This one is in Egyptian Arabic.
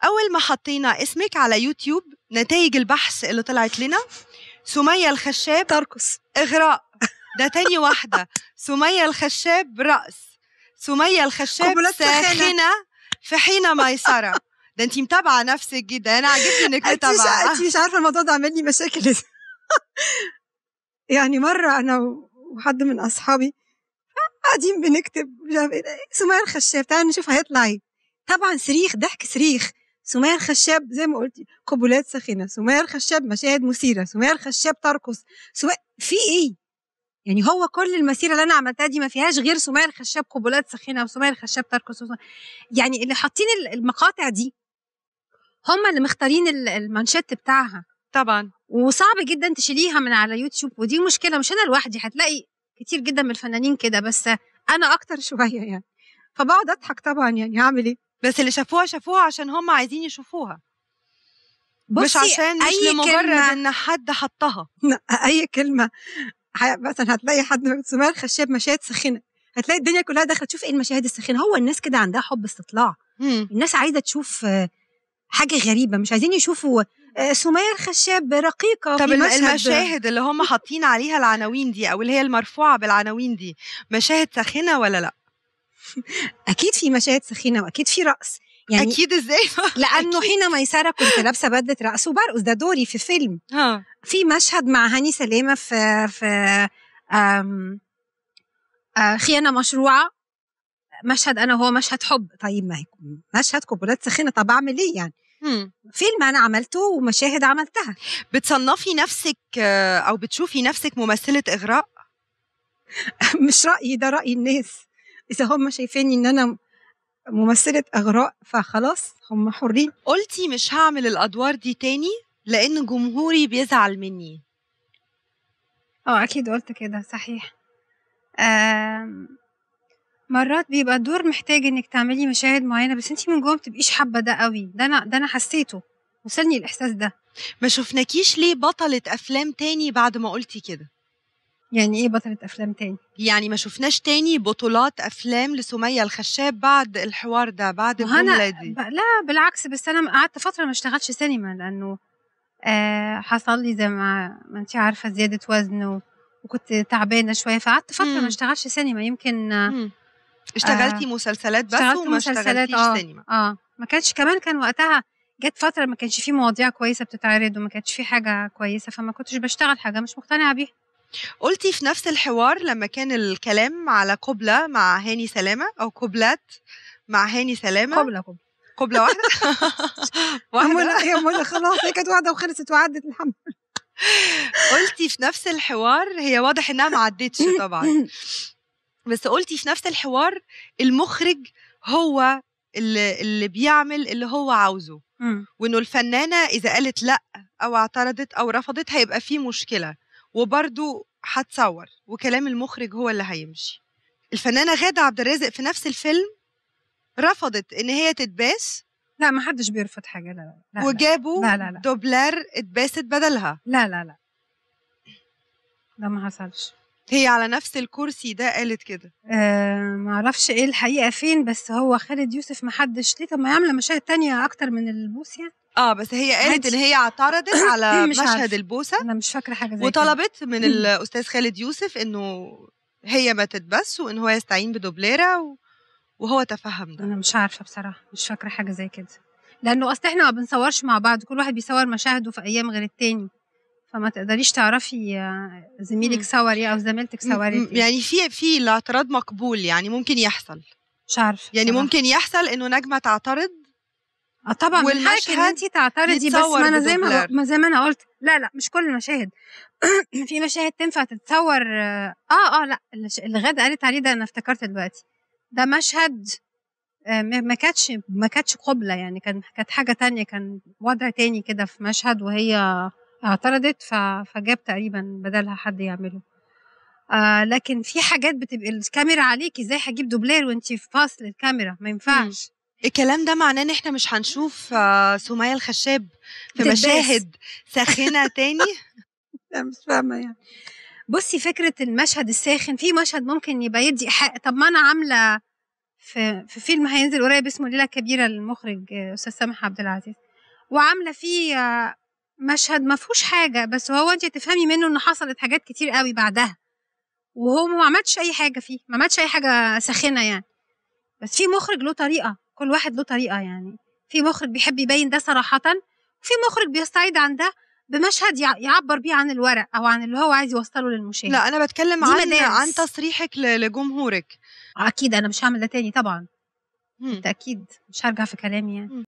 اول ما حطينا اسمك على يوتيوب نتائج البحث اللي طلعت لنا سمية الخشاب ترقص اغراء ده تاني واحدة سمية الخشاب رأس سمية الخشاب قبلات ساخنة. ساخنة في حين ميسرة ده انتي متابعة نفسك جدا انا عاجبني انك انت مش متابعة انت مش عارفه الموضوع ده عامل لي مشاكل يعني مره انا وحد من اصحابي قاعدين بنكتب مش عارف ايه سمية الخشاب تعالى نشوف هيطلع ايه طبعا صريخ ضحك صريخ سمية الخشاب زي ما قلتي قبلات ساخنه سمية الخشاب مشاهد مثيره سمية الخشاب ترقص سمية في ايه يعني هو كل المسيره اللي انا عملتها دي ما فيهاش غير سمية الخشاب قبلات ساخنه وسمية الخشاب ترقص وسمية يعني اللي حاطين ال- المقاطع دي هم اللي مختارين ال- المانشيت بتاعها طبعا وصعب جدا تشيليها من على يوتيوب ودي مشكله مش انا لوحدي هتلاقي كتير جدا من الفنانين كده بس انا اكتر شويه يعني فبقعد اضحك طبعا يعني هعمل ايه بس اللي شافوها شافوها عشان هم عايزين يشوفوها مش بصي، عشان مش أي لمجرد كلمة- ان حد حطها اي كلمه ح- مثلا هتلاقي حد سمية الخشاب مشاهد ساخنه هتلاقي الدنيا كلها داخله تشوف ايه المشاهد الساخنه هو الناس كده عندها حب استطلاع مم. الناس عايزه تشوف آه، حاجه غريبه مش عايزين يشوفوا آه، سمية الخشاب رقيقه طب في الم- مشهد المشاهد اللي هم حاطين عليها العناوين دي او اللي هي المرفوعه بالعناوين دي مشاهد ساخنه ولا لا اكيد في مشاهد سخينه واكيد في رقص يعني اكيد ازاي لانه أكيد. حين ميسره كنت لابسه بدله رقص وبرقص ده دوري في فيلم ها في مشهد مع هاني سلامه في في آم آه خيانه مشروعه مشهد انا وهو مشهد حب طيب ما هي مشهد قبلات سخينه طب اعمل ايه يعني مم. فيلم انا عملته ومشاهد عملتها بتصنفي نفسك آه، او بتشوفي نفسك ممثله اغراء مش رايي ده راي الناس اذا هم شايفيني ان انا ممثله اغراء فخلاص هم حرين قلتي مش هعمل الادوار دي تاني لان جمهوري بيزعل مني اه اكيد قلت كده صحيح آم، مرات بيبقى الدور محتاج انك تعملي مشاهد معينه بس انتي من جوه بتبقيش حابه ده قوي ده انا ده انا حسيته وصلني الاحساس ده ما شفناكيش ليه بطله افلام تاني بعد ما قلتي كده يعني ايه بطله افلام تاني يعني ما شفناش تاني بطولات افلام لسمية الخشاب بعد الحوار ده بعد وهنا الجمله دي ب- لا بالعكس بس انا قعدت فتره ما اشتغلتش سينما لانه آه حصل لي زي ما ما انت عارفه زياده وزن و... وكنت تعبانه شويه فقعدت فتره مم. ما اشتغلش سينما يمكن آه، مم. اشتغلتي مسلسلات بس اشتغلت وما مسلسلات اشتغلتيش اه سينما اه ما كانش كمان كان وقتها جت فتره ما كانش فيه مواضيع كويسه بتتعرض وما كانش فيه حاجه كويسه فما كنتش بشتغل حاجه مش مقتنعه بيها قلتي في نفس الحوار لما كان الكلام على قبلة مع هاني سلامة أو قبلات مع هاني سلامة قبله قبله قبلة واحدة واحدة واحده يا منى خلاص هي كانت واحده وخلصت وعدت الحمد قلتي في نفس الحوار هي واضح إنها ما عدتش طبعا بس قلتي في نفس الحوار المخرج هو اللي, اللي بيعمل اللي هو عاوزه مم. وإنه الفنانة إذا قالت لأ أو اعترضت أو رفضت هيبقى في مشكلة وبرضو هتصور وكلام المخرج هو اللي هيمشي الفنانة غادة عبد الرازق في نفس الفيلم رفضت إن هي تتباس لا ما حدش بيرفض حاجه لا لا لا لا. وجابوا لا لا لا. دوبلار اتباست بدلها لا لا لا ده ما حصلش هي على نفس الكرسي ده قالت كده آه ما اعرفش ايه الحقيقه فين بس هو خالد يوسف ما حدش ليه طب ما يعمل مشاهد تانية اكتر من البوس يعني اه بس هي قالت عادي. ان هي اعترضت على مش مشهد عارفة. البوسه انا مش فاكره حاجه زي كده وطلبت من الاستاذ خالد يوسف انه هي ما تتبس وان هو يستعين بدوبليره و... وهو تفهم ده انا مش عارفه بصراحه مش فاكره حاجه زي كده لانه اصل احنا ما بنصورش مع بعض كل واحد بيصور مشاهده في ايام غير التاني فما تقدريش تعرفي آه، زميلك مم. صور ايه او زميلتك م- صورت م- ايه يعني في في الاعتراض مقبول يعني ممكن يحصل مش عارفه يعني بصراحة. ممكن يحصل انه نجمه تعترض اه طبعا من حقك ان والمشهد انت تعترضي بس يتصور ما انا زي ما بدوبلر. ما زي ما انا قلت لا لا مش كل المشاهد في مشاهد تنفع تتصور اه اه لا اللي ش- اللي غاده قالت عليه ده انا افتكرت دلوقتي ده مشهد آه، ما ما كانتش ما كانتش قبلة يعني كان كانت حاجة تانية كان وضع تاني كده في مشهد وهي اعترضت ف- فجاب تقريبا بدلها حد يعمله آه لكن في حاجات بتبقى الكاميرا عليكي ازاي هجيب دوبلير وانت في فاصل الكاميرا ما ينفعش الكلام ده معناه ان احنا مش هنشوف آه، سمية الخشاب في بتتباس. مشاهد ساخنه تاني لا مش فاهمه يعني بصي فكره المشهد الساخن في مشهد ممكن يبقى يدي حق طب ما انا عامله في, في فيلم هينزل قريب اسمه ليله كبيره للمخرج آه، استاذ سامح عبد العزيز وعامله فيه آه، مشهد ما فيهوش حاجه بس هو انت تفهمي منه ان حصلت حاجات كتير قوي بعدها وهو ما عملش اي حاجه فيه ما عملش اي حاجه ساخنه يعني بس في مخرج له طريقه كل واحد له طريقه يعني في مخرج بيحب يبين ده صراحه وفي مخرج بيستعيد عن ده بمشهد يع- يعبر بيه عن الورق او عن اللي هو عايز يوصله للمشاهد لا انا بتكلم دي عن مدارس. عن تصريحك ل- لجمهورك اكيد انا مش هعمل ده تاني طبعا مم. بالتاكيد مش هرجع في كلامي يعني